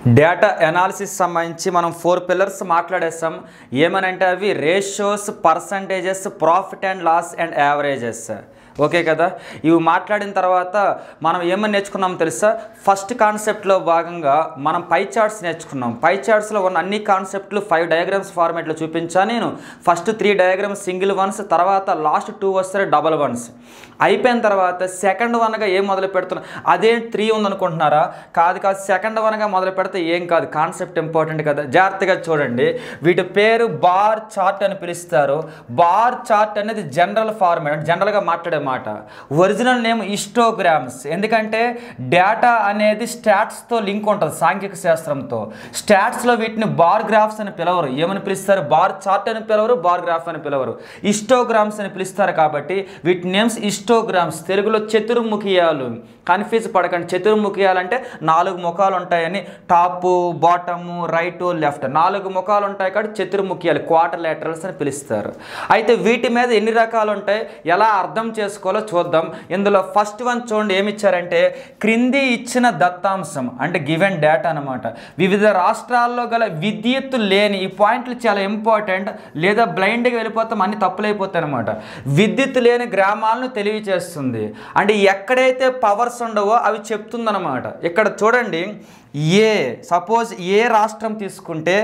data analysis సంబంధించి మనం four pillars మాట్లాడేస్తాం ఏమనంటే అవి ratios percentages profit and loss and averages okay కదా ఇవి మాట్లాడిన తర్వాత మనం ఏమని నేర్చుకున్నాం తెలుసా ఫస్ట్ కాన్సెప్ట్లో భాగంగా మనం పై చార్ట్స్ నేర్చుకున్నాం పై చార్ట్స్లో ఉన్న అన్ని కాన్సెప్ట్లు ఫైవ్ డయాగ్రామ్స్ ఫార్మేట్లో చూపించా నేను first three diagrams single ones తర్వాత లాస్ట్ టూ వస్తే డబల్ వన్స్ అయిపోయిన తర్వాత సెకండ్ వన్గా ఏం మొదలు పెడుతున్నా అదే త్రీ ఉందనుకుంటున్నారా కాదు కాదు సెకండ్ వన్గా మొదలు పెడితే ఏం కాదు కాన్సెప్ట్ ఇంపార్టెంట్ కదా జాగ్రత్తగా చూడండి వీటి పేరు బార్ చార్ట్ అని పిలుస్తారు బార్ చార్ట్ అనేది జనరల్ ఫార్మేట్ అంటే జనరల్గా మాట్లాడే మాట ఒరిజినల్ నేమ్ ఇస్టోగ్రామ్స్ ఎందుకంటే డేటా అనేది స్టాట్స్తో లింక్ ఉంటుంది సాంఘిక శాస్త్రంతో స్టాట్స్లో వీటిని బార్ గ్రాఫ్స్ అని పిలవరు ఏమని పిలుస్తారు బార్ చార్ట్ అని పిలవరు బార్ గ్రాఫ్ అని పిలవరు ఇస్టోగ్రామ్స్ అని పిలుస్తారు కాబట్టి వీటి నేమ్స్ ఇస్టోగ్రామ్స్ తెలుగులో చతుర్ముఖియాలు కన్ఫ్యూజ్ పడకండి చతుర్ముఖియాలు అంటే నాలుగు ముఖాలు ఉంటాయని టాప్ బాటము రైట్ లెఫ్ట్ నాలుగు ముఖాలు ఉంటాయి కాబట్టి చతుర్ముఖియాలు క్వార్టర్ లాటరల్స్ అని పిలుస్తారు అయితే వీటి మీద ఎన్ని రకాలు ఉంటాయి ఎలా అర్థం చేసుకోవాలో చూద్దాం ఇందులో ఫస్ట్ వన్ చూడండి ఏమి ఇచ్చారంటే క్రింది ఇచ్చిన దత్తాంశం అంటే గివెన్ డేటా అనమాట వివిధ రాష్ట్రాల్లో గల విద్యుత్ లేని ఈ పాయింట్లు చాలా ఇంపార్టెంట్ లేదా బ్లైండ్గా వెళ్ళిపోతాం అన్ని తప్పులైపోతాయి అనమాట విద్యుత్ లేని గ్రామాలను తెలియచేస్తుంది అంటే ఎక్కడైతే పవర్స్ ఉండవో అవి చెప్తుందన్నమాట ఇక్కడ చూడండి ఏ సపోజ్ ఏ రాష్ట్రం తీసుకుంటే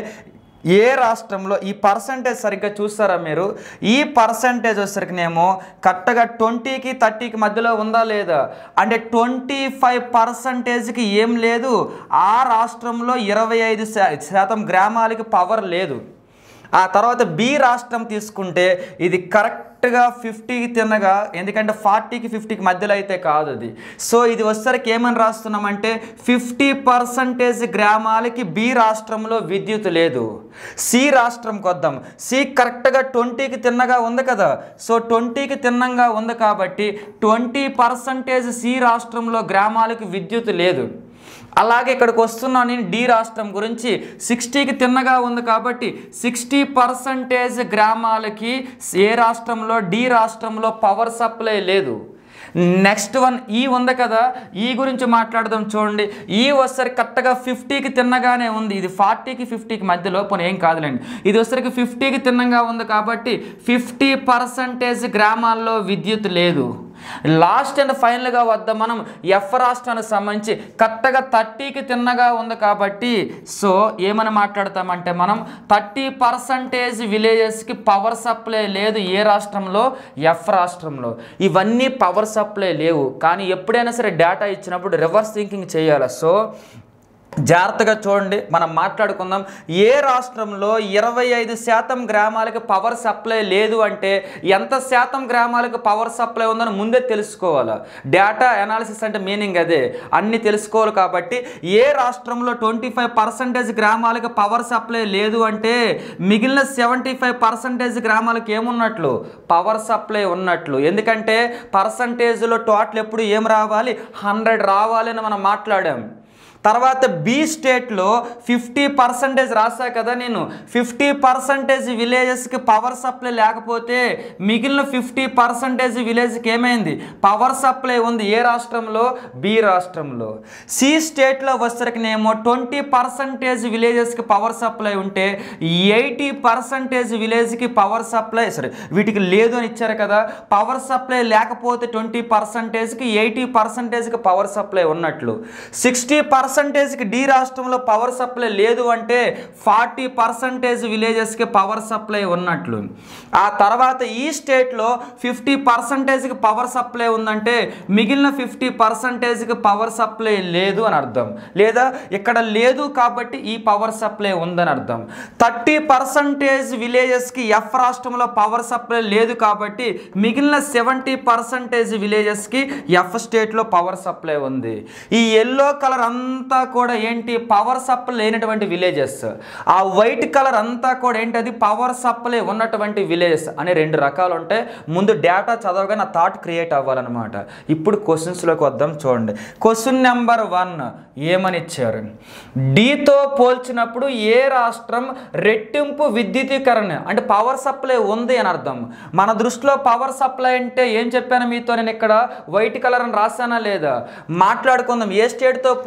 ఏ రాష్ట్రంలో ఈ పర్సంటేజ్ సరిగ్గా చూస్తారా మీరు ఈ పర్సంటేజ్ వచ్చేసరికినేమో కరెక్ట్గా ట్వంటీకి థర్టీకి మధ్యలో ఉందా లేదా అంటే ట్వంటీ ఫైవ్ పర్సంటేజ్కి ఏం లేదు ఆ రాష్ట్రంలో ఇరవై ఐదు శాతం గ్రామాలకి పవర్ లేదు ఆ తర్వాత బి రాష్ట్రం తీసుకుంటే ఇది కరెక్ట్గా ఫిఫ్టీకి తిన్నగా ఎందుకంటే ఫార్టీకి ఫిఫ్టీకి మధ్యలో అయితే కాదు అది సో ఇది వచ్చేసరికి ఏమని రాస్తున్నామంటే ఫిఫ్టీ పర్సంటేజ్ గ్రామాలకి బి రాష్ట్రంలో విద్యుత్ లేదు సి రాష్ట్రంకి వద్దాం సి కరెక్ట్గా ట్వంటీకి తిన్నగా ఉంది కదా సో ట్వంటీకి తిన్నంగా ఉంది కాబట్టి ట్వంటీ పర్సంటేజ్ సి రాష్ట్రంలో గ్రామాలకు విద్యుత్ లేదు అలాగే ఇక్కడికి వస్తున్నాను నేను డి రాష్ట్రం గురించి సిక్స్టీకి తిన్నగా ఉంది కాబట్టి సిక్స్టీ పర్సంటేజ్ గ్రామాలకి ఏ రాష్ట్రంలో డి రాష్ట్రంలో పవర్ సప్లై లేదు నెక్స్ట్ వన్ ఈ ఉంది కదా ఈ గురించి మాట్లాడదాం చూడండి ఈ వచ్చరికి కరెక్ట్గా ఫిఫ్టీకి తిన్నగానే ఉంది ఇది ఫార్టీకి ఫిఫ్టీకి మధ్యలో పోనీ ఏం కాదులేండి ఇది వచ్చరికి ఫిఫ్టీకి తిన్నంగా ఉంది కాబట్టి ఫిఫ్టీ పర్సంటేజ్ గ్రామాల్లో విద్యుత్ లేదు లాస్ట్ అండ్ ఫైనల్గా వద్ద మనం ఎఫ్ రాష్ట్రానికి సంబంధించి కరెక్ట్గా థర్టీకి తిన్నగా ఉంది కాబట్టి సో ఏమని మాట్లాడతామంటే మనం థర్టీ పర్సంటేజ్ విలేజెస్కి పవర్ సప్లై లేదు ఏ రాష్ట్రంలో ఎఫ్ రాష్ట్రంలో ఇవన్నీ పవర్ సప్లై లేవు కానీ ఎప్పుడైనా సరే డేటా ఇచ్చినప్పుడు రివర్స్ థింకింగ్ చేయాలి సో జాగ్రత్తగా చూడండి మనం మాట్లాడుకుందాం ఏ రాష్ట్రంలో ఇరవై ఐదు శాతం గ్రామాలకు పవర్ సప్లై లేదు అంటే ఎంత శాతం గ్రామాలకు పవర్ సప్లై ఉందని ముందే తెలుసుకోవాలి డేటా అనాలిసిస్ అంటే మీనింగ్ అదే అన్ని తెలుసుకోవాలి కాబట్టి ఏ రాష్ట్రంలో ట్వంటీ ఫైవ్ పర్సెంటేజ్ గ్రామాలకు పవర్ సప్లై లేదు అంటే మిగిలిన సెవెంటీ ఫైవ్ పర్సెంటేజ్ గ్రామాలకు ఏమున్నట్లు పవర్ సప్లై ఉన్నట్లు ఎందుకంటే పర్సంటేజ్లో టోటల్ ఎప్పుడు ఏం రావాలి హండ్రెడ్ రావాలి అని మనం మాట్లాడాం తర్వాత బి స్టేట్లో ఫిఫ్టీ పర్సంటేజ్ రాసా కదా నేను ఫిఫ్టీ పర్సంటేజ్ విలేజెస్కి పవర్ సప్లై లేకపోతే మిగిలిన ఫిఫ్టీ పర్సంటేజ్ విలేజ్కి ఏమైంది పవర్ సప్లై ఉంది ఏ రాష్ట్రంలో బి రాష్ట్రంలో సి స్టేట్లో వచ్చరికినేమో ట్వంటీ పర్సంటేజ్ విలేజెస్కి పవర్ సప్లై ఉంటే ఎయిటీ పర్సంటేజ్ విలేజ్కి పవర్ సప్లై సరే వీటికి లేదు అని ఇచ్చారు కదా పవర్ సప్లై లేకపోతే ట్వంటీ పర్సంటేజ్కి ఎయిటీ పర్సంటేజ్కి పవర్ సప్లై ఉన్నట్లు సిక్స్టీ పర్సంటేజ్కి డి రాష్ట్రంలో పవర్ సప్లై లేదు అంటే ఫార్టీ పర్సంటేజ్ విలేజెస్కి పవర్ సప్లై ఉన్నట్లు ఆ తర్వాత ఈ స్టేట్లో ఫిఫ్టీ పర్సంటేజ్కి పవర్ సప్లై ఉందంటే మిగిలిన ఫిఫ్టీ పర్సంటేజ్కి పవర్ సప్లై లేదు అని అర్థం లేదా ఇక్కడ లేదు కాబట్టి ఈ పవర్ సప్లై ఉందని అర్థం థర్టీ పర్సంటేజ్ విలేజెస్కి ఎఫ్ రాష్ట్రంలో పవర్ సప్లై లేదు కాబట్టి మిగిలిన సెవెంటీ పర్సంటేజ్ విలేజెస్కి ఎఫ్ స్టేట్లో పవర్ సప్లై ఉంది ఈ ఎల్లో కలర్ అంతా కూడా ఏంటి పవర్ సప్లై లేనటువంటి విలేజెస్ ఆ వైట్ కలర్ అంతా కూడా ఏంటి అది పవర్ సప్లై ఉన్నటువంటి విలేజెస్ అనే రెండు రకాలు ఉంటాయి ముందు డేటా చదవగానే ఆ థాట్ క్రియేట్ అవ్వాలన్నమాట ఇప్పుడు క్వశ్చన్స్లోకి వద్దాం చూడండి క్వశ్చన్ నెంబర్ వన్ ఏమని ఇచ్చారు డితో పోల్చినప్పుడు ఏ రాష్ట్రం రెట్టింపు విద్యుతీకరణ అంటే పవర్ సప్లై ఉంది అని అర్థం మన దృష్టిలో పవర్ సప్లై అంటే ఏం చెప్పాను మీతో నేను ఇక్కడ వైట్ కలర్ అని రాసానా లేదా మాట్లాడుకుందాం ఏ స్టేట్తో పోలిస్తే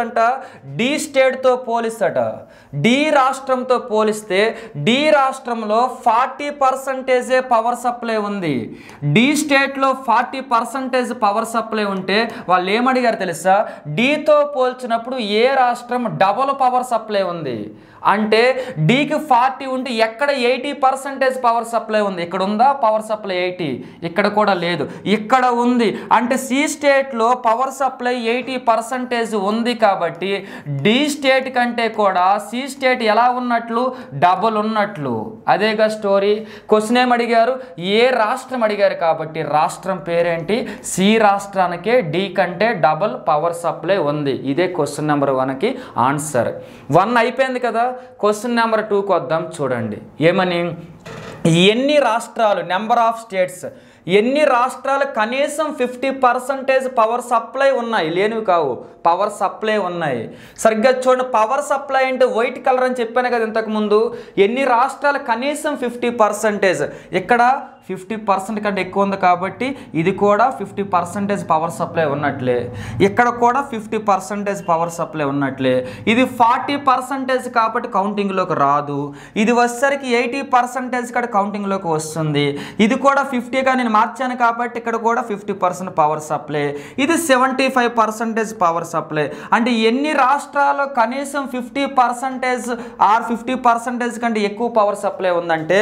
లేదంట డి స్టేట్తో పోలిస్తట డి రాష్ట్రంతో పోలిస్తే డి రాష్ట్రంలో ఫార్టీ పర్సంటేజే పవర్ సప్లై ఉంది డి స్టేట్లో ఫార్టీ పర్సంటేజ్ పవర్ సప్లై ఉంటే వాళ్ళు ఏమడిగారు తెలుసా డితో పోల్చినప్పుడు ఏ రాష్ట్రం డబల్ పవర్ సప్లై ఉంది అంటే డీకి ఫార్టీ ఉంటే ఎక్కడ ఎయిటీ పర్సెంటేజ్ పవర్ సప్లై ఉంది ఇక్కడ ఉందా పవర్ సప్లై ఎయిటీ ఇక్కడ కూడా లేదు ఇక్కడ ఉంది అంటే సి స్టేట్లో పవర్ సప్లై ఎయిటీ పర్సెంటేజ్ ఉంది కాబట్టి డి స్టేట్ కంటే కూడా సి స్టేట్ ఎలా ఉన్నట్లు డబుల్ ఉన్నట్లు అదేగా స్టోరీ క్వశ్చన్ ఏం అడిగారు ఏ రాష్ట్రం అడిగారు కాబట్టి రాష్ట్రం పేరేంటి సి రాష్ట్రానికే డి కంటే డబుల్ పవర్ సప్లై ఉంది ఇదే క్వశ్చన్ నెంబర్ వన్కి ఆన్సర్ వన్ అయిపోయింది కదా క్వశ్చన్ నెంబర్ టూకి వద్దాం చూడండి ఏమని ఎన్ని రాష్ట్రాలు నెంబర్ ఆఫ్ స్టేట్స్ ఎన్ని రాష్ట్రాలు కనీసం ఫిఫ్టీ పర్సంటేజ్ పవర్ సప్లై ఉన్నాయి లేనివి కావు పవర్ సప్లై ఉన్నాయి సరిగ్గా చూడండి పవర్ సప్లై అంటే వైట్ కలర్ అని చెప్పాను కదా ఇంతకుముందు ఎన్ని రాష్ట్రాలు కనీసం ఫిఫ్టీ పర్సంటేజ్ ఇక్కడ ఫిఫ్టీ పర్సెంట్ కంటే ఎక్కువ ఉంది కాబట్టి ఇది కూడా ఫిఫ్టీ పర్సెంటేజ్ పవర్ సప్లై ఉన్నట్లే ఇక్కడ కూడా ఫిఫ్టీ పర్సెంటేజ్ పవర్ సప్లై ఉన్నట్లే ఇది ఫార్టీ పర్సెంటేజ్ కాబట్టి కౌంటింగ్లోకి రాదు ఇది వచ్చేసరికి ఎయిటీ పర్సెంటేజ్ కూడా కౌంటింగ్లోకి వస్తుంది ఇది కూడా ఫిఫ్టీగా నేను మార్చాను కాబట్టి ఇక్కడ కూడా ఫిఫ్టీ పర్సెంట్ పవర్ సప్లై ఇది seventy five percentage power supply అంటే ఎన్ని రాష్ట్రాల్లో కనీసం fifty percentage or fifty percentage కంటే ఎక్కువ పవర్ సప్లై ఉందంటే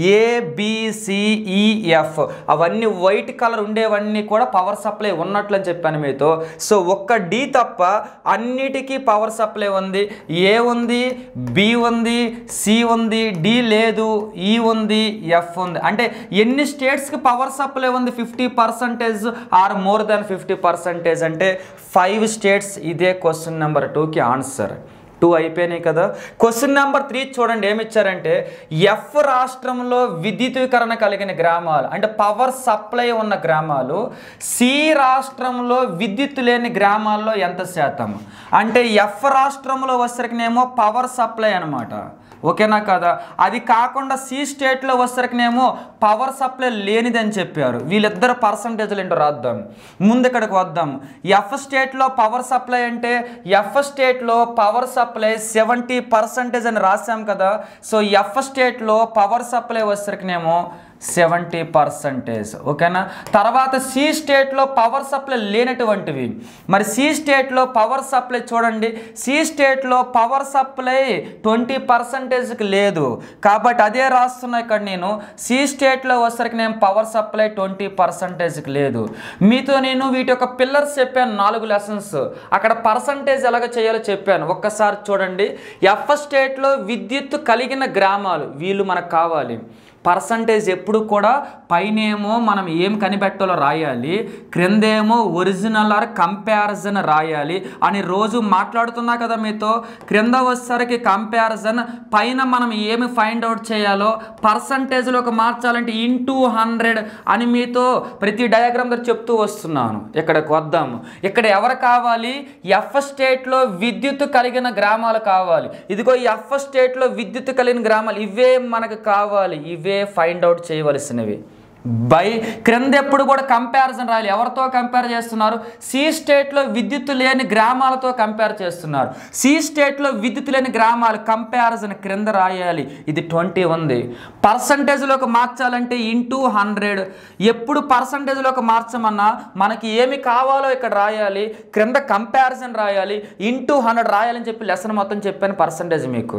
ఏబిసిఈఎఫ్ అవన్నీ వైట్ కలర్ ఉండేవన్నీ కూడా పవర్ సప్లై ఉన్నట్లు అని చెప్పాను మీతో సో ఒక్క డి తప్ప అన్నిటికీ పవర్ సప్లై ఉంది ఏ ఉంది బి ఉంది సి ఉంది డి లేదు ఈ ఉంది ఎఫ్ ఉంది అంటే ఎన్ని స్టేట్స్కి పవర్ సప్లై ఉంది fifty percentage or more than fifty percentage అంటే ఫైవ్ స్టేట్స్ ఇదే క్వశ్చన్ నెంబర్ టూకి ఆన్సర్ టూ అయిపోయినాయి కదా క్వశ్చన్ నెంబర్ త్రీ చూడండి ఏమి ఇచ్చారంటే ఎఫ్ రాష్ట్రంలో విద్యుతీకరణ కలిగిన గ్రామాలు అంటే పవర్ సప్లై ఉన్న గ్రామాలు సి రాష్ట్రంలో విద్యుత్ లేని గ్రామాల్లో ఎంత శాతం అంటే ఎఫ్ రాష్ట్రంలో వచ్చరికినేమో పవర్ సప్లై అనమాట ఓకేనా కదా అది కాకుండా సి స్టేట్లో వచ్చరికినేమో పవర్ సప్లై లేనిదని చెప్పారు వీళ్ళిద్దరు పర్సంటేజ్లు ఏంటో రాద్దాం ముందు ఇక్కడికి వద్దాం ఎఫ్ స్టేట్లో పవర్ సప్లై అంటే ఎఫ్ స్టేట్లో పవర్ సప్లై సెవెంటీ పర్సంటేజ్ అని రాసాం కదా సో ఎఫ్ స్టేట్లో పవర్ సప్లై వచ్చరికినేమో సెవెంటీ పర్సంటేజ్ ఓకేనా తర్వాత సి స్టేట్లో పవర్ సప్లై లేనటువంటివి మరి సి స్టేట్లో పవర్ సప్లై చూడండి సి స్టేట్లో పవర్ సప్లై ట్వంటీ పర్సంటేజ్కి లేదు కాబట్టి అదే రాస్తున్నా ఇక్కడ నేను సి స్టేట్లో వచ్చరికి నేను పవర్ సప్లై ట్వంటీ పర్సంటేజ్కి లేదు మీతో నేను వీటి యొక్క పిల్లర్స్ చెప్పాను నాలుగు లెసన్స్ అక్కడ పర్సంటేజ్ ఎలాగ చేయాలో చెప్పాను ఒక్కసారి చూడండి ఎఫ్ స్టేట్లో విద్యుత్ కలిగిన గ్రామాలు వీళ్ళు మనకు కావాలి పర్సంటేజ్ ఎప్పుడు కూడా పైనేమో మనం ఏం కనిపెట్టాలో రాయాలి క్రిందేమో ఒరిజినల్ ఆర్ కంపారిజన్ రాయాలి అని రోజు మాట్లాడుతున్నా కదా మీతో క్రింద వచ్చేసరికి కంపారిజన్ పైన మనం ఏమి ఫైండ్ అవుట్ చేయాలో పర్సంటేజ్లోకి మార్చాలంటే ఇంటూ హండ్రెడ్ అని మీతో ప్రతి డయాగ్రామ్ దగ్గర చెప్తూ వస్తున్నాను ఇక్కడికి వద్దాము ఇక్కడ ఎవరు కావాలి ఎఫ్ స్టేట్లో విద్యుత్ కలిగిన గ్రామాలు కావాలి ఇదిగో ఎఫ్ స్టేట్లో విద్యుత్ కలిగిన గ్రామాలు ఇవే మనకు కావాలి ఇవే ఫైండ్ అవుట్ చేయవలసినవి బై క్రింద ఎప్పుడు కూడా కంపారిజన్ రాయాలి ఎవరితో కంపేర్ చేస్తున్నారు సి స్టేట్లో విద్యుత్ లేని గ్రామాలతో కంపేర్ చేస్తున్నారు సి స్టేట్లో విద్యుత్ లేని గ్రామాలు కంపారిజన్ క్రింద రాయాలి ఇది ట్వంటీ ఉంది పర్సంటేజ్లోకి మార్చాలంటే ఇంటూ హండ్రెడ్ ఎప్పుడు పర్సంటేజ్లోకి మార్చమన్నా మనకి ఏమి కావాలో ఇక్కడ రాయాలి క్రింద కంపారిజన్ రాయాలి ఇంటూ హండ్రెడ్ రాయాలని చెప్పి లెసన్ మొత్తం చెప్పాను పర్సంటేజ్ మీకు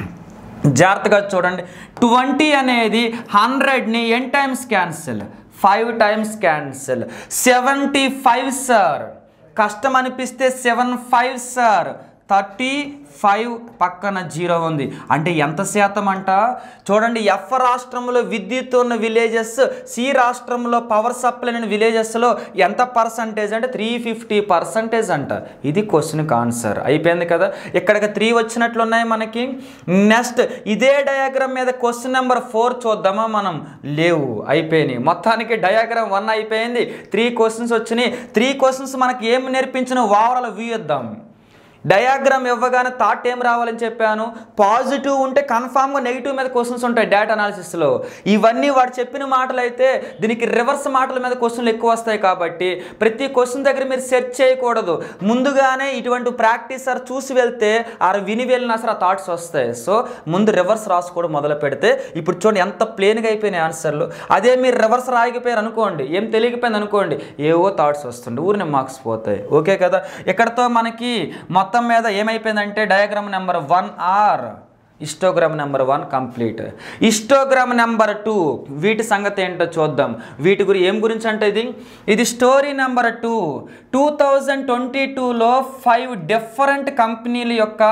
జాగ్రత్తగా చూడండి ట్వంటీ అనేది హండ్రెడ్ని ఎన్ times cancel five times cancel seventy five sir కష్టం అనిపిస్తే seven five sir thirty five పక్కన జీరో ఉంది అంటే ఎంత శాతం అంట చూడండి ఎఫ్ రాష్ట్రంలో విద్యుత్ ఉన్న విలేజెస్ సి రాష్ట్రంలో పవర్ సప్లై అయిన విలేజెస్లో ఎంత పర్సంటేజ్ అంటే త్రీ ఫిఫ్టీ పర్సంటేజ్ అంట ఇది క్వశ్చన్కి ఆన్సర్ అయిపోయింది కదా ఇక్కడికి త్రీ వచ్చినట్లు ఉన్నాయి మనకి నెక్స్ట్ ఇదే డయాగ్రామ్ మీద క్వశ్చన్ నెంబర్ ఫోర్ చూద్దామా మనం లేవు అయిపోయినాయి మొత్తానికి డయాగ్రామ్ వన్ అయిపోయింది త్రీ క్వశ్చన్స్ వచ్చినాయి త్రీ క్వశ్చన్స్ మనకి ఏమి నేర్పించిన ఓవరాల్ వ్యూ ఇద్దాం డయాగ్రామ్ ఇవ్వగానే థాట్ ఏం రావాలని చెప్పాను పాజిటివ్ ఉంటే కన్ఫామ్గా నెగిటివ్ మీద క్వశ్చన్స్ ఉంటాయి డేటా అనాలిసిస్లో ఇవన్నీ వాడు చెప్పిన మాటలు అయితే దీనికి రివర్స్ మాటల మీద క్వశ్చన్లు ఎక్కువ వస్తాయి కాబట్టి ప్రతి క్వశ్చన్ దగ్గర మీరు సెర్చ్ చేయకూడదు ముందుగానే ఇటువంటి ప్రాక్టీస్ సార్ చూసి వెళ్తే ఆ విని వెళ్ళినా సరే ఆ థాట్స్ వస్తాయి సో ముందు రివర్స్ రాసుకోవడం మొదలు పెడితే ఇప్పుడు చూడండి ఎంత ప్లేన్గా అయిపోయినాయి ఆన్సర్లు అదే మీరు రివర్స్ రాయకపోయారు అనుకోండి ఏం తెలియకపోయింది అనుకోండి ఏవో థాట్స్ వస్తుండే ఊరిని మార్క్స్ పోతాయి ఓకే కదా ఇక్కడతో మనకి మొత్తం మీద ఏమైపోయిందంటే diagram number one or histogram number one complete histogram number two వీటి సంగతి ఏంటో చూద్దాం వీటి గురి ఏం గురించి అంటే ఇది ఇది story number two two thousand twenty టూలో ఫైవ్ డిఫరెంట్ కంపెనీల యొక్క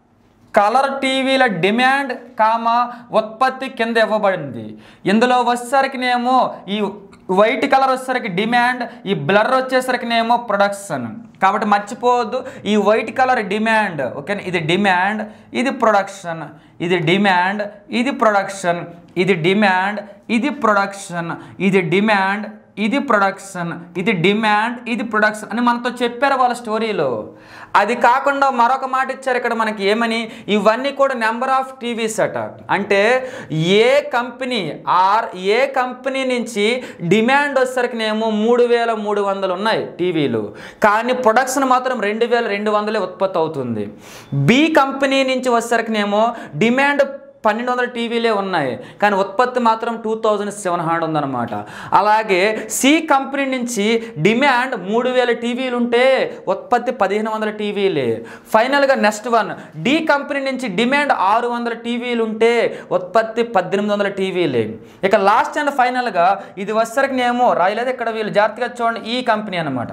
కలర్ టీవీల డిమాండ్ కామా ఉత్పత్తి కింద ఇవ్వబడింది ఇందులో వచ్చేసరికినేమో ఈ వైట్ కలర్ వచ్చేసరికి డిమాండ్ ఈ బ్లర్ వచ్చేసరికినేమో ప్రొడక్షన్ కాబట్టి మర్చిపోవద్దు ఈ వైట్ కలర్ డిమాండ్ ఓకేనా ఇది డిమాండ్ ఇది ప్రొడక్షన్ ఇది డిమాండ్ ఇది ప్రొడక్షన్ ఇది డిమాండ్ ఇది ప్రొడక్షన్ ఇది డిమాండ్ ఇది ప్రొడక్షన్ ఇది డిమాండ్ ఇది ప్రొడక్షన్ అని మనతో చెప్పారు వాళ్ళ స్టోరీలో అది కాకుండా మరొక మాట ఇచ్చారు ఇక్కడ మనకి ఏమని ఇవన్నీ కూడా నెంబర్ ఆఫ్ టీవీస్ అట అంటే A company or A company నుంచి డిమాండ్ వచ్చేసరికినేమో మూడు వేల మూడు వందలు ఉన్నాయి టీవీలు కానీ ప్రొడక్షన్ మాత్రం రెండు వేల రెండు వందలే ఉత్పత్తి అవుతుంది బి కంపెనీ నుంచి వచ్చేసరికినేమో డిమాండ్ పన్నెండు వందల టీవీలే ఉన్నాయి కానీ ఉత్పత్తి మాత్రం టూ థౌజండ్ సెవెన్ హండ్రెడ్ ఉందన్నమాట అలాగే సి కంపెనీ నుంచి డిమాండ్ మూడు వేల టీవీలు ఉంటే ఉత్పత్తి పదిహేను వందల టీవీలే ఫైనల్గా నెక్స్ట్ వన్ డి కంపెనీ నుంచి డిమాండ్ ఆరు వందల టీవీలు ఉంటే ఉత్పత్తి పద్దెనిమిది వందల టీవీలే ఇక లాస్ట్ అండ్ ఫైనల్గా ఇది వచ్చరికి ఏమో రాయలేదు ఇక్కడ వీళ్ళు జాగ్రత్తగా చూడండి ఈ కంపెనీ అనమాట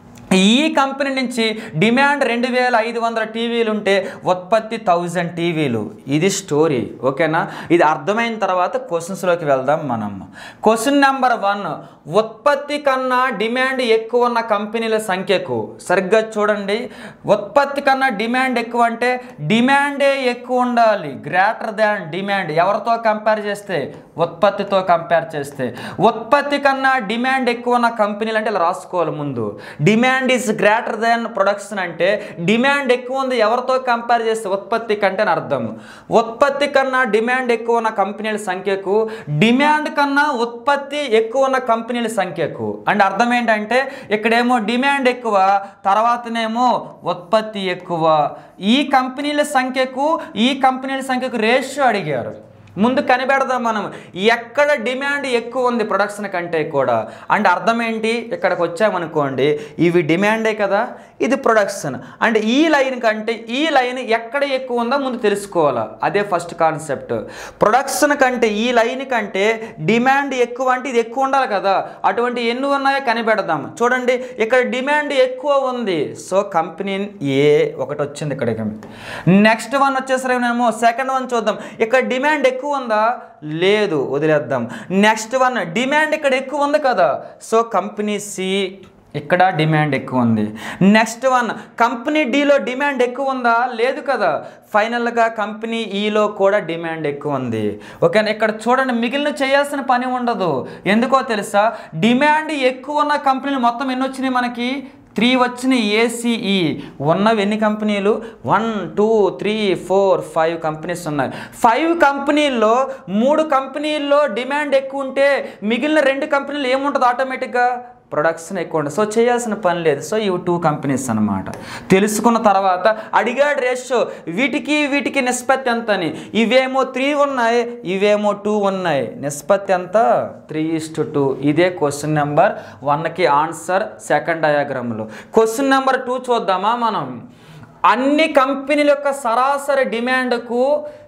ఈ కంపెనీ నుంచి డిమాండ్ రెండు వేల ఐదు వందల టీవీలు ఉంటే ఉత్పత్తి థౌజండ్ టీవీలు ఇది స్టోరీ ఓకేనా ఇది అర్థమైన తర్వాత క్వశ్చన్స్లోకి వెళ్దాం మనం క్వశ్చన్ నెంబర్ వన్ ఉత్పత్తి కన్నా డిమాండ్ ఎక్కువ ఉన్న కంపెనీల సంఖ్యకు సరిగ్గా చూడండి ఉత్పత్తి కన్నా డిమాండ్ ఎక్కువ అంటే డిమాండే ఎక్కువ ఉండాలి గ్రేటర్ దాన్ డిమాండ్ ఎవరితో కంపేర్ చేస్తే ఉత్పత్తితో కంపేర్ చేస్తే ఉత్పత్తి కన్నా డిమాండ్ ఎక్కువ ఉన్న కంపెనీలు అంటే ఇలా రాసుకోవాలి ముందు demand is greater than production అంటే డిమాండ్ ఎక్కువ ఉంది ఎవరితో కంపేర్ చేస్తే ఉత్పత్తి కంటే అని అర్థం ఉత్పత్తి కన్నా డిమాండ్ ఎక్కువ ఉన్న కంపెనీల సంఖ్యకు డిమాండ్ కన్నా ఉత్పత్తి ఎక్కువ ఉన్న కంపెనీల సంఖ్యకు అంటే అర్థం ఏంటంటే ఇక్కడేమో డిమాండ్ ఎక్కువ తర్వాతనేమో ఉత్పత్తి ఎక్కువ ఈ కంపెనీల సంఖ్యకు ఈ కంపెనీల సంఖ్యకు రేషియో అడిగారు ముందు కనిపెడదాం మనం ఎక్కడ డిమాండ్ ఎక్కువ ఉంది ప్రొడక్షన్ కంటే కూడా అంటే అర్థం ఏంటి ఇక్కడికి వచ్చామనుకోండి ఇవి డిమాండే కదా ఇది ప్రొడక్షన్ అంటే ఈ లైన్ కంటే ఈ లైన్ ఎక్కడ ఎక్కువ ఉందో ముందు తెలుసుకోవాలా అదే ఫస్ట్ కాన్సెప్ట్ ప్రొడక్షన్ కంటే ఈ లైన్ కంటే డిమాండ్ ఎక్కువ అంటే ఇది ఎక్కువ ఉండాలి కదా అటువంటి ఎన్ని ఉన్నాయో కనిపెడదాం చూడండి ఇక్కడ డిమాండ్ ఎక్కువ ఉంది సో కంపెనీ ఏ ఒకటి వచ్చింది ఇక్కడికి నెక్స్ట్ వన్ వచ్చేసరికేమో సెకండ్ వన్ చూద్దాం ఇక్కడ డిమాండ్ ఎక్కువ ఉందా లేదు వదిలేద్దాం నెక్స్ట్ వన్ డిమాండ్ ఇక్కడ ఎక్కువ ఉంది కదా సో కంపెనీ సి ఇక్కడ డిమాండ్ ఎక్కువ ఉంది నెక్స్ట్ వన్ కంపెనీ డిలో డిమాండ్ ఎక్కువ ఉందా లేదు కదా ఫైనల్గా కంపెనీ ఈలో కూడా డిమాండ్ ఎక్కువ ఉంది ఓకేనా ఇక్కడ చూడండి మిగిలిన చేయాల్సిన పని ఉండదు ఎందుకో తెలుసా డిమాండ్ ఎక్కువ ఉన్న కంపెనీలు మొత్తం ఎన్ని వచ్చినాయి మనకి త్రీ వచ్చిన ఏసీఈ ఉన్నవి ఎన్ని కంపెనీలు one two three four five companies ఉన్నాయి ఫైవ్ కంపెనీల్లో మూడు కంపెనీల్లో డిమాండ్ ఎక్కువ ఉంటే మిగిలిన రెండు కంపెనీలు ఏముంటుంది ఆటోమేటిక్గా ప్రొడక్షన్ ఎక్కువ ఉంటుంది సో చేయాల్సిన పని లేదు సో ఇవి టూ కంపెనీస్ అన్నమాట తెలుసుకున్న తర్వాత అడిగాడు రేషియో వీటికి వీటికి నిష్పత్తి ఎంత అని ఇవేమో త్రీ ఉన్నాయి ఇవేమో టూ ఉన్నాయి నిష్పత్తి ఎంత త్రీ ఇస్ టు టూ ఇదే క్వశ్చన్ నెంబర్ వన్కి ఆన్సర్ సెకండ్ డయాగ్రామ్లో క్వశ్చన్ నెంబర్ టూ చూద్దామా మనం అన్ని కంపెనీల యొక్క సరాసరి డిమాండ్కు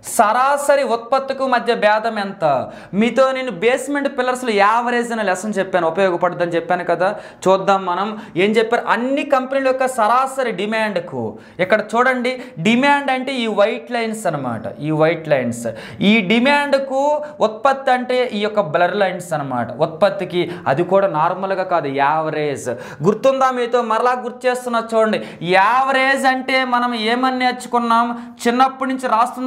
సరాసరి ఉత్పత్తికు మధ్య భేదం ఎంత మీతో నేను బేస్మెంట్ పిల్లర్స్లో యావరేజ్ అనే లెసన్ చెప్పాను ఉపయోగపడుతుందని చెప్పాను కదా చూద్దాం మనం ఏం చెప్పారు అన్ని కంపెనీల యొక్క సరాసరి డిమాండ్కు ఇక్కడ చూడండి డిమాండ్ అంటే ఈ వైట్ లైన్స్ అన్నమాట ఈ వైట్ లైన్స్ ఈ డిమాండ్కు ఉత్పత్తి అంటే ఈ యొక్క బ్లర్ లైన్స్ అన్నమాట ఉత్పత్తికి అది కూడా నార్మల్గా కాదు యావరేజ్ గుర్తుందా మీతో మరలా గుర్తు చేస్తున్నా చూడండి యావరేజ్ అంటే మనం ఏమని నేర్చుకున్నాం చిన్నప్పటి నుంచి రాస్తుందో చెప్పాను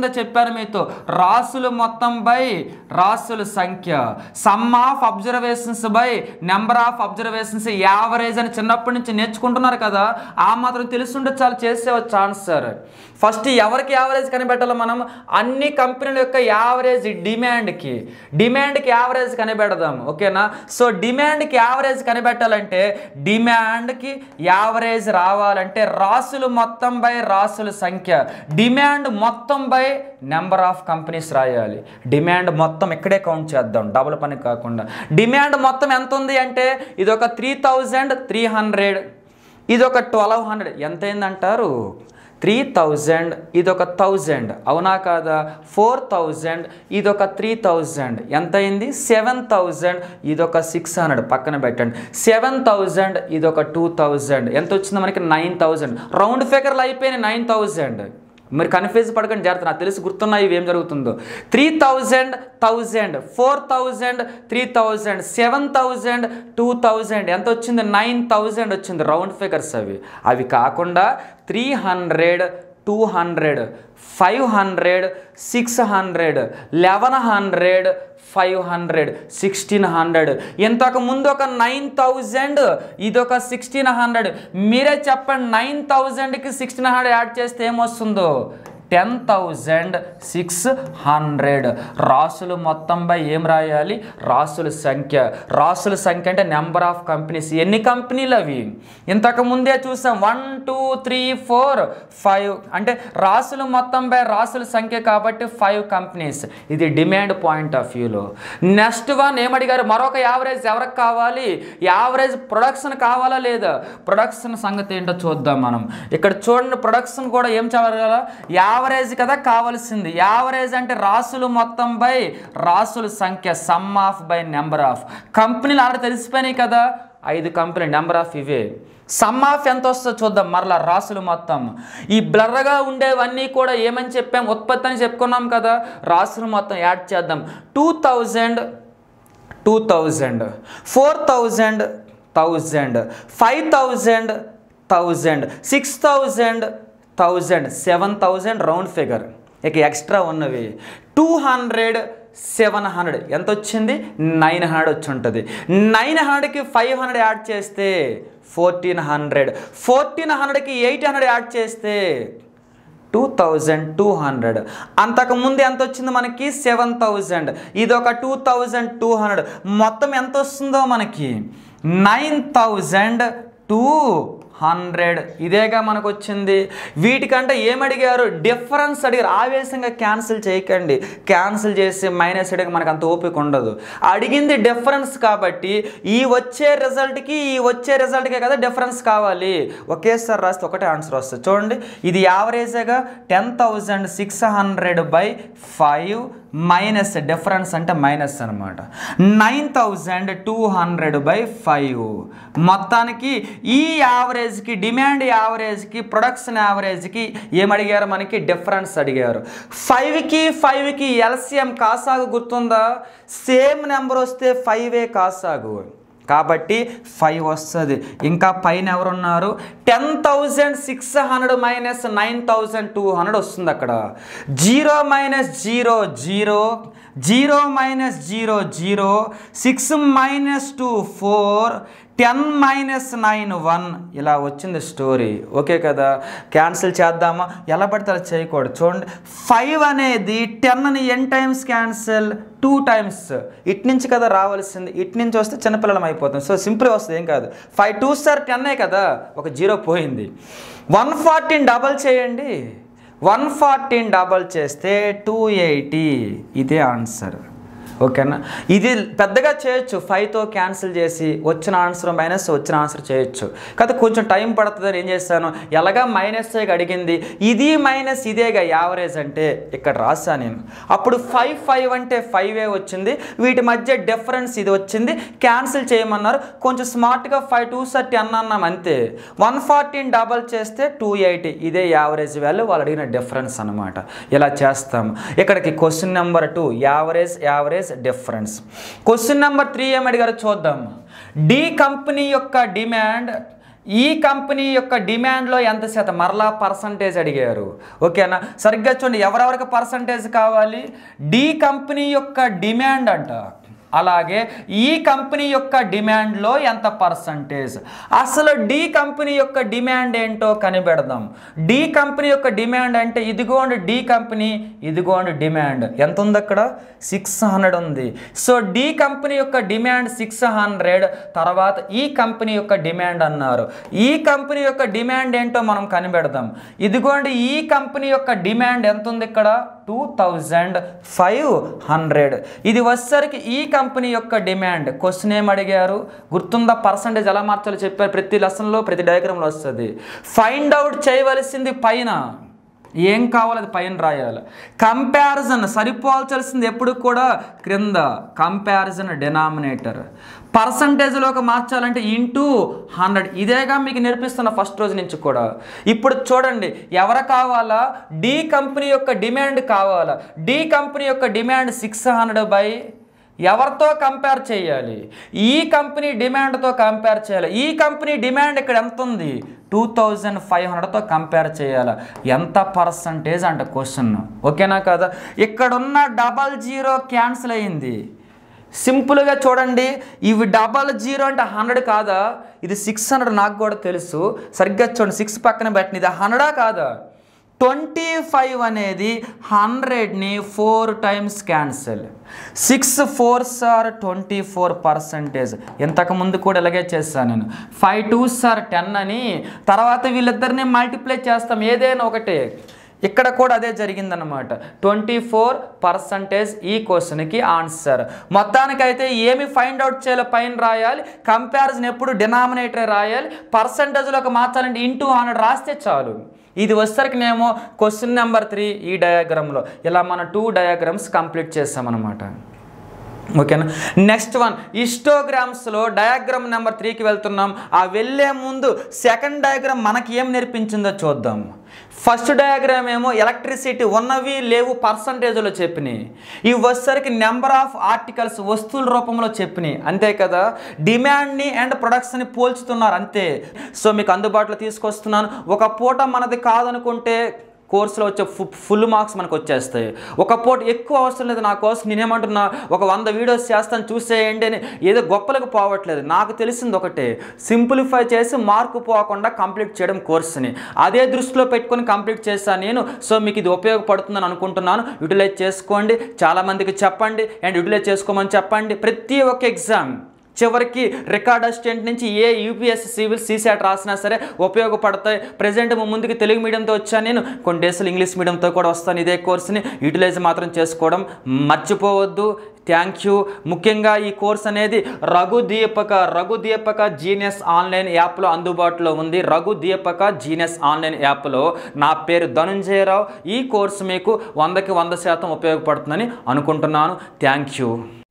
చెప్పాను మీతో రాసులు మొత్తం బై రాసుల సంఖ్య sum of observations by number of observations average అని చిన్నప్పటి నుంచి నేర్చుకుంటున్నారు కదా ఆ మాత్రం తెలుసుంటే చాలా చేసేవచ్చు ఆన్సర్ ఫస్ట్ ఎవరికి యావరేజ్ కనిపెట్టాలి మనం అన్ని కంపెనీల యొక్క యావరేజ్ డిమాండ్కి డిమాండ్కి యావరేజ్ కనిపెడదాం ఓకేనా సో డిమాండ్కి యావరేజ్ కనిపెట్టాలంటే డిమాండ్కి యావరేజ్ రావాలంటే రాసులు మొత్తం బై రాసుల సంఖ్య డిమాండ్ మొత్తం బై నెంబర్ ఆఫ్ కంపెనీస్ రాయాలి డిమాండ్ మొత్తం ఇక్కడే కౌంట్ చేద్దాం డబుల్ పని కాకుండా డిమాండ్ మొత్తం ఎంత ఉంది అంటే ఇది ఒక త్రీ థౌజండ్ త్రీ హండ్రెడ్ ఇది ఒక ట్వెల్వ్ హండ్రెడ్ ఎంత అయిందంటారు త్రీ థౌజండ్ ఇది ఒక థౌజండ్ అవునా కాదా ఫోర్ థౌజండ్ ఇది ఒక త్రీ థౌజండ్ ఎంత అయింది సెవెన్ థౌజండ్ ఇది ఒక సిక్స్ హండ్రెడ్ పక్కన పెట్టండి సెవెన్ థౌజండ్ ఇది ఒక టూ థౌజండ్ ఎంత వచ్చింది మనకి నైన్ థౌజండ్ రౌండ్ ఫిగర్లు అయిపోయినాయి నైన్ థౌజండ్ మీరు కన్ఫ్యూజ్ పడకండి జాగ్రత్త నాకు తెలిసి గుర్తున్నాయి ఇవి ఏం జరుగుతుందో three thousand thousand four thousand three thousand seven thousand two thousand ఎంత వచ్చింది నైన్ థౌజండ్ వచ్చింది రౌండ్ ఫిగర్స్ అవి అవి కాకుండా three hundred two hundred five hundred six hundred eleven hundred five hundred sixteen hundred ఇంతకు ముందు ఒక నైన్ థౌజండ్ ఇది ఒక సిక్స్టీన్ హండ్రెడ్ మీరే చెప్పండి నైన్ థౌజండ్కి సిక్స్టీన్ హండ్రెడ్ యాడ్ చేస్తే ఏమొస్తుందో టెన్ థౌజండ్ సిక్స్ హండ్రెడ్ రాసులు మొత్తం బై ఏం రాయాలి రాసుల సంఖ్య రాసుల సంఖ్య అంటే నెంబర్ ఆఫ్ కంపెనీస్ ఎన్ని కంపెనీలు అవి ఇంతకు ముందే చూసాం one two three four five అంటే రాసులు మొత్తం బై రాసుల సంఖ్య కాబట్టి ఫైవ్ కంపెనీస్ ఇది డిమాండ్ పాయింట్ ఆఫ్ వ్యూలో నెక్స్ట్ వన్ ఏమడిగారు మరొక యావరేజ్ ఎవరికి కావాలి యావరేజ్ ప్రొడక్షన్ కావాలా లేదా ప్రొడక్షన్ సంగతి ఏంటో చూద్దాం మనం ఇక్కడ చూడండి ప్రొడక్షన్ కూడా ఏం చదవాలి కదా యావరేజ్ కదా కావాల్సింది యావరేజ్ అంటే రాసులు మొత్తం బై రాసుల సంఖ్య sum of by number of కంపెనీలు ఆల్రెడీ తెలిసిపోయినాయి కదా ఐదు కంపెనీ నెంబర్ ఆఫ్ ఇవే సమ్ ఆఫ్ ఎంత వస్తుందో చూద్దాం మరలా రాసులు మొత్తం ఈ బ్లర్గా ఉండేవన్నీ కూడా ఏమని చెప్పాం ఉత్పత్తి అని చెప్పుకున్నాం కదా రాసులు మొత్తం యాడ్ చేద్దాం two thousand two thousand four thousand thousand five thousand thousand six thousand thousand seven thousand round figure ఇక ఎక్స్ట్రా ఉన్నవి టూ హండ్రెడ్ సెవెన్ హండ్రెడ్ ఎంత వచ్చింది నైన్ హండ్రెడ్ వచ్చి ఉంటుంది నైన్ హండ్రెడ్కి ఫైవ్ హండ్రెడ్ యాడ్ చేస్తే ఫోర్టీన్ హండ్రెడ్ ఫోర్టీన్ హండ్రెడ్కి eight hundred add చేస్తే టూ థౌజండ్ టూ హండ్రెడ్ అంతకుముందు ఎంత వచ్చింది మనకి సెవెన్ థౌజండ్ ఇది ఒక టూ థౌజండ్ టూ హండ్రెడ్ మొత్తం ఎంత వస్తుందో మనకి నైన్ థౌజండ్ టూ హండ్రెడ్ ఇదేగా మనకు వచ్చింది వీటికంటే ఏమడిగారు డిఫరెన్స్ అడిగారు ఆవేశంగా క్యాన్సిల్ చేయకండి క్యాన్సిల్ చేసి మైనస్ అడిగి మనకు అంత ఓపిక ఉండదు అడిగింది డిఫరెన్స్ కాబట్టి ఈ వచ్చే రిజల్ట్కి ఈ వచ్చే రిజల్ట్కే కదా డిఫరెన్స్ కావాలి ఒకేసారి రాస్తే ఒకటే ఆన్సర్ వస్తుంది చూడండి ఇది యావరేజ్గా ten thousand six hundred by five minus difference అంటే మైనస్ అనమాట nine thousand two hundred by five మొత్తానికి ఈ యావరేజ్కి డిమాండ్ యావరేజ్కి ప్రొడక్షన్ యావరేజ్కి ఏమడిగారు మనకి డిఫరెన్స్ అడిగారు ఫైవ్కి ఫైవ్కి ఎల్సిఎం కాసాగు గుర్తుందా సేమ్ నెంబర్ వస్తే ఫైవే కాసాగు కాబట్టి ఫైవ్ వస్తుంది ఇంకా పైన ఎవరున్నారు ten thousand six hundred minus nine thousand two hundred వస్తుంది అక్కడ zero minus zero zero zero minus zero zero six minus two four ten minus nine one ఇలా వచ్చింది స్టోరీ ఓకే కదా క్యాన్సిల్ చేద్దామా ఎలా పడితే అలా చేయకూడదు చూడండి ఫైవ్ అనేది టెన్ని ఎన్ టైమ్స్ క్యాన్సిల్ టూ టైమ్స్ ఇటు నుంచి కదా రావాల్సింది ఇటు నుంచి వస్తే చిన్నపిల్లలం అయిపోతాం సో సింపుల్ వస్తుంది ఏం కాదు ఫైవ్ టూ సార్ టెన్నే కదా ఒక జీరో పోయింది వన్ ఫార్టీన్ డబల్ చేయండి వన్ ఫార్టీన్ డబల్ చేస్తే టూ ఎయిటీ ఇదే ఆన్సర్ ఓకేనా ఇది పెద్దగా చేయొచ్చు ఫైవ్తో క్యాన్సిల్ చేసి వచ్చిన ఆన్సర్ మైనస్ వచ్చిన ఆన్సర్ చేయొచ్చు కాకపోతే కొంచెం టైం పడుతుందని ఏం చేస్తాను ఎలాగా మైనస్ అడిగింది ఇది మైనస్ ఇదేగా యావరేజ్ అంటే ఇక్కడ రాసా నేను అప్పుడు ఫైవ్ ఫైవ్ అంటే ఫైవే వచ్చింది వీటి మధ్య డిఫరెన్స్ ఇది వచ్చింది క్యాన్సిల్ చేయమన్నారు కొంచెం స్మార్ట్గా ఫైవ్ టూ సార్ టెన్ అన్నాం అంతే వన్ ఫార్టీన్ డబల్ చేస్తే టూ ఎయిటీ ఇదే యావరేజ్ వాల్యూ వాళ్ళు అడిగిన డిఫరెన్స్ అనమాట ఇలా చేస్తాం ఇక్కడికి question number two average average difference question number three ఏం అడిగారు చూద్దాం డి కంపెనీ యొక్క డిమాండ్ ఈ కంపెనీ యొక్క డిమాండ్లో ఎంత శాతం మరలా పర్సంటేజ్ అడిగారు ఓకేనా సరిగ్గా చూడండి ఎవరెవరికి పర్సంటేజ్ కావాలి డి కంపెనీ యొక్క డిమాండ్ అంట అలాగే ఈ కంపెనీ యొక్క డిమాండ్లో ఎంత పర్సంటేజ్ అసలు డి కంపెనీ యొక్క డిమాండ్ ఏంటో కనిపెడదాం డి కంపెనీ యొక్క డిమాండ్ అంటే ఇదిగోండి డి కంపెనీ ఇదిగోండి డిమాండ్ ఎంత ఉంది అక్కడ సిక్స్ హండ్రెడ్ ఉంది సో డి కంపెనీ యొక్క డిమాండ్ సిక్స్ హండ్రెడ్ తర్వాత ఈ కంపెనీ యొక్క డిమాండ్ అన్నారు ఈ కంపెనీ యొక్క డిమాండ్ ఏంటో మనం కనిపెడదాం ఇదిగోండి ఈ కంపెనీ యొక్క డిమాండ్ ఎంత ఉంది ఇక్కడ టూ థౌజండ్ ఫైవ్ హండ్రెడ్ ఇది వచ్చేసరికి ఈ కంపెనీ యొక్క డిమాండ్ క్వశ్చన్ ఏం అడిగారు గుర్తుందా పర్సంటేజ్ ఎలా మార్చాలో చెప్పారు ప్రతి లెసన్లో ప్రతి డయాగ్రామ్లో వస్తుంది ఫైండ్ అవుట్ చేయవలసింది పైన ఏం కావాలి అది పైన రాయాలి కంపారిజన్ సరిపోల్చాల్సింది ఎప్పుడు కూడా క్రింద కంపారిజన్ డెనామినేటర్ పర్సంటేజ్లోకి మార్చాలంటే ఇంటూ హండ్రెడ్ ఇదేగా మీకు నేర్పిస్తున్న ఫస్ట్ రోజు నుంచి కూడా ఇప్పుడు చూడండి ఎవరు కావాలా డి కంపెనీ యొక్క డిమాండ్ కావాలా డి కంపెనీ యొక్క డిమాండ్ సిక్స్ హండ్రెడ్ బై ఎవరితో కంపేర్ చేయాలి ఈ కంపెనీ డిమాండ్తో కంపేర్ చేయాలి ఈ కంపెనీ డిమాండ్ ఇక్కడ ఎంత ఉంది టూ థౌజండ్ ఫైవ్ హండ్రెడ్తో కంపేర్ చేయాలి ఎంత పర్సంటేజ్ అంట క్వశ్చన్ ఓకేనా కదా ఇక్కడున్న డబల్ జీరో క్యాన్సిల్ అయింది సింపుల్గా చూడండి ఇవి డబల్ జీరో అంటే హండ్రెడ్ కాదా ఇది సిక్స్ హండ్రెడ్ నాకు కూడా తెలుసు సరిగ్గా చూడండి సిక్స్ పక్కన పెట్టిన ఇది హండ్రెడా కాదా ట్వంటీ ఫైవ్ అనేది హండ్రెడ్ని four times cancel six four sir twenty four percentage ఇంతకుముందు కూడా ఇలాగే చేస్తాను నేను ఫైవ్ టూ సార్ టెన్ అని తర్వాత వీళ్ళిద్దరిని మల్టిప్లై చేస్తాం ఏదైనా ఒకటే ఇక్కడ కూడా అదే జరిగిందనమాట ట్వంటీ ఫోర్ పర్సంటేజ్ ఈ క్వశ్చన్కి ఆన్సర్ మొత్తానికైతే ఏమి ఫైండ్ అవుట్ చేయాలో పైన రాయాలి కంపారిజన్ ఎప్పుడు డినామినేటర్ రాయాలి పర్సంటేజ్లోకి మార్చాలంటే ఇంటూ హండ్రెడ్ రాస్తే చాలు ఇది వచ్చేసరికి నేమో క్వశ్చన్ నెంబర్ త్రీ ఈ డయాగ్రామ్లో ఇలా మన టూ డయాగ్రామ్స్ కంప్లీట్ చేస్తామన్నమాట ఓకేనా నెక్స్ట్ వన్ ఇస్టోగ్రామ్స్లో డయాగ్రామ్ నెంబర్ త్రీకి వెళ్తున్నాం ఆ వెళ్ళే ముందు సెకండ్ డయాగ్రామ్ మనకి ఏం నేర్పించిందో చూద్దాం ఫస్ట్ డయాగ్రామ్ ఏమో ఎలక్ట్రిసిటీ ఉన్నవి లేవు పర్సంటేజ్లో చెప్పినాయి ఇవి వచ్చేసరికి నెంబర్ ఆఫ్ ఆర్టికల్స్ వస్తువుల రూపంలో చెప్పినాయి అంతే కదా డిమాండ్ని అండ్ ప్రొడక్ట్స్ని పోల్చుతున్నారు అంతే సో మీకు అందుబాటులో తీసుకొస్తున్నాను ఒక పూట మనది కాదనుకుంటే కోర్సులో వచ్చే ఫు ఫుల్ మార్క్స్ మనకు వచ్చేస్తాయి ఒక పూట ఎక్కువ అవసరం లేదు నా కోసం నేనేమంటున్నా ఒక వంద వీడియోస్ చేస్తాను చూసేయండి అని ఏదో గొప్పలకు పోవట్లేదు నాకు తెలిసింది ఒకటే సింప్లిఫై చేసి మార్కు పోకుండా కంప్లీట్ చేయడం కోర్సుని అదే దృష్టిలో పెట్టుకొని కంప్లీట్ చేస్తాను నేను సో మీకు ఇది ఉపయోగపడుతుందని అనుకుంటున్నాను యూటిలైజ్ చేసుకోండి చాలామందికి చెప్పండి అండ్ యూటిలైజ్ చేసుకోమని చెప్పండి ప్రతి ఒక్క ఎగ్జామ్ చివరికి రికార్డ్ అసిస్టెంట్ నుంచి ఏ యూపీఎస్సీ సివిల్ సీసాట్ రాసినా సరే ఉపయోగపడతాయి ప్రజెంట్ ముందుకి తెలుగు మీడియంతో వచ్చాను నేను కొన్ని డేస్లో ఇంగ్లీష్ మీడియంతో కూడా వస్తాను ఇదే కోర్సుని యూటిలైజ్ మాత్రం చేసుకోవడం మర్చిపోవద్దు థ్యాంక్ యూ ముఖ్యంగా ఈ కోర్స్ అనేది రఘు దీపక రఘు దీపక జీనియస్ ఆన్లైన్ యాప్లో అందుబాటులో ఉంది రఘు దీపక జీనియస్ ఆన్లైన్ యాప్లో నా పేరు ధనుంజయరావు ఈ కోర్సు మీకు వందకి వంద శాతం ఉపయోగపడుతుందని అనుకుంటున్నాను థ్యాంక్ యూ